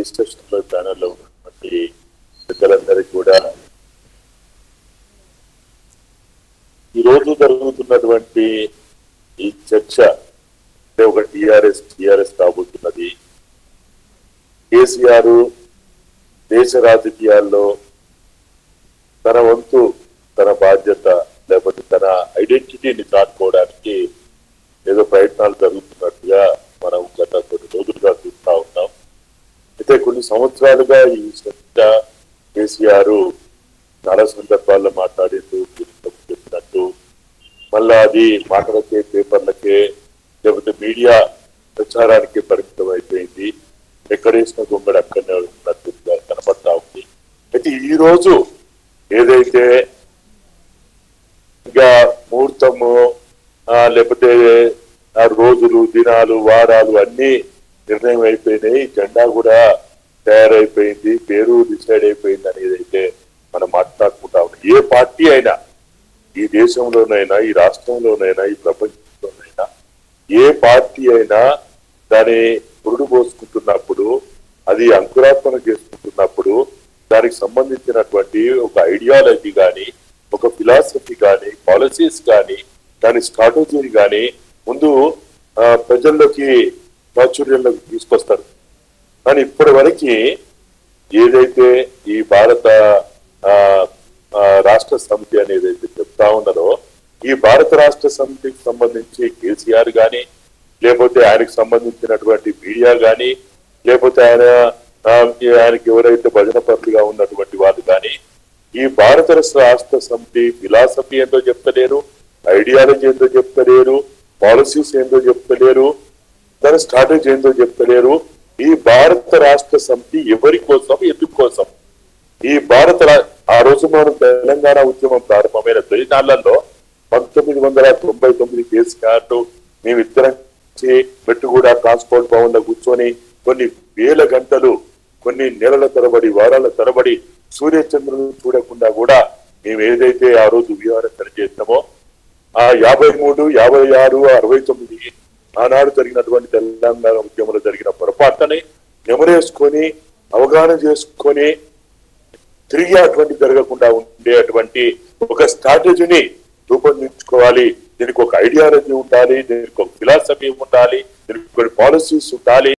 discussion లో ఛానల్లో ఉన్నటువంటి పెద్దలందరికీ కూడా ఈ రోజు జరుగుతున్నటువంటి ఈ చర్చ అంటే ఒక టిఆర్ఎస్ టిఆర్ఎస్ కాబోతున్నది కేసీఆర్ దేశ రాజకీయాల్లో తన వంతు తన బాధ్యత లేకపోతే తన ఐడెంటిటీని చాటుకోవడానికి ఏదో ప్రయత్నాలు జరుగుతున్నట్టుగా మనం గత కొన్ని రోజులుగా చూస్తా ఉన్నాం అయితే కొన్ని సంవత్సరాలుగా ఈ చర్చ కేసీఆర్ చాలా సందర్భాల్లో మాట్లాడేందుకు చెప్పినట్టు మళ్ళా అది మాటలకే పేపర్లకే లేకపోతే మీడియా ప్రచారానికి పరిమితం అయిపోయింది ఎక్కడేసిన గుమ్మడి అక్కడనే ఉన్నట్టుగా కనపడతా ఉంది అయితే ఈ రోజు ఏదైతే ఇంకా ముహూర్తము ఆ, లేకపోతే ఆ రోజులు దినాలు వారాలు అన్ని నిర్ణయం అయిపోయినాయి జెండా కూడా తయారైపోయింది పేరు డిసైడ్ అయిపోయింది అనేది అయితే మనం మాట్లాడుకుంటా ఉన్నాం ఏ పార్టీ అయినా ఈ దేశంలోనైనా ఈ రాష్ట్రంలోనైనా ఈ ప్రపంచంలోనైనా ఏ పార్టీ అయినా దాని పురుడు పోసుకుంటున్నప్పుడు అది అంకురార్పణ చేసుకుంటున్నప్పుడు దానికి సంబంధించినటువంటి ఒక ఐడియాలజీ కానీ ఒక ఫిలాసఫీ కానీ పాలసీస్ కానీ దాని స్ట్రాటజీని కానీ ముందు ఆ, ప్రజల్లోకి ప్రాచుర్యంలోకి తీసుకొస్తారు కానీ ఇప్పటి వరకు ఏదైతే ఈ భారత ఆ, ఆ, రాష్ట్ర సమితి అనేది అయితే చెప్తా ఉన్నదో ఈ భారత రాష్ట్ర సమితికి సంబంధించి కేసీఆర్ గాని లేకపోతే ఆయనకు సంబంధించినటువంటి మీడియా గాని లేకపోతే ఆయన ఆ, ఆయనకి ఎవరైతే భజన పరులుగా ఉన్నటువంటి వాళ్ళు కానీ ఈ భారత రాష్ట్ర సమితి ఫిలాసఫీ ఏందో చెప్తలేరు ఐడియాలజీ ఏందో చెప్తలేరు పాలసీస్ ఏందో చెప్తలేరు దాని స్ట్రాటజీ ఏందో చెప్తలేరు ఈ భారత రాష్ట్ర సమితి ఎవరి కోసం ఎందుకు కోసం ఈ భారత రా- ఆ రోజు మనం తెలంగాణ ఉద్యమం ప్రారంభమైన తొలినాళ్లలో పంతొమ్మిది వందల తొంభై తొమ్మిది కేసు కార్డు మేమిద్దరం వచ్చి మెట్టుగూడ ట్రాన్స్పోర్ట్ భవన్ లో కూర్చొని కొన్ని వేల గంటలు కొన్ని నెలల తరబడి వారాల తరబడి సూర్యచంద్రులను చూడకుండా కూడా మేము ఏదైతే ఆ రోజు విహారం చేస్తామో ఆ యాభై మూడు యాభై ఆరు అరవై తొమ్మిది ఆనాడు జరిగినటువంటి తెలంగాణ ఉద్యమంలో జరిగిన పొరపాటుని నెమరేసుకొని అవగాహన చేసుకొని తిరిగి అటువంటి జరగకుండా ఉండేటువంటి ఒక స్ట్రాటజీని రూపొందించుకోవాలి దీనికి ఒక ఐడియాలజీ ఉండాలి దీనికి ఒక ఫిలాసఫీ ఉండాలి దీనికి కొన్ని పాలసీస్ ఉండాలి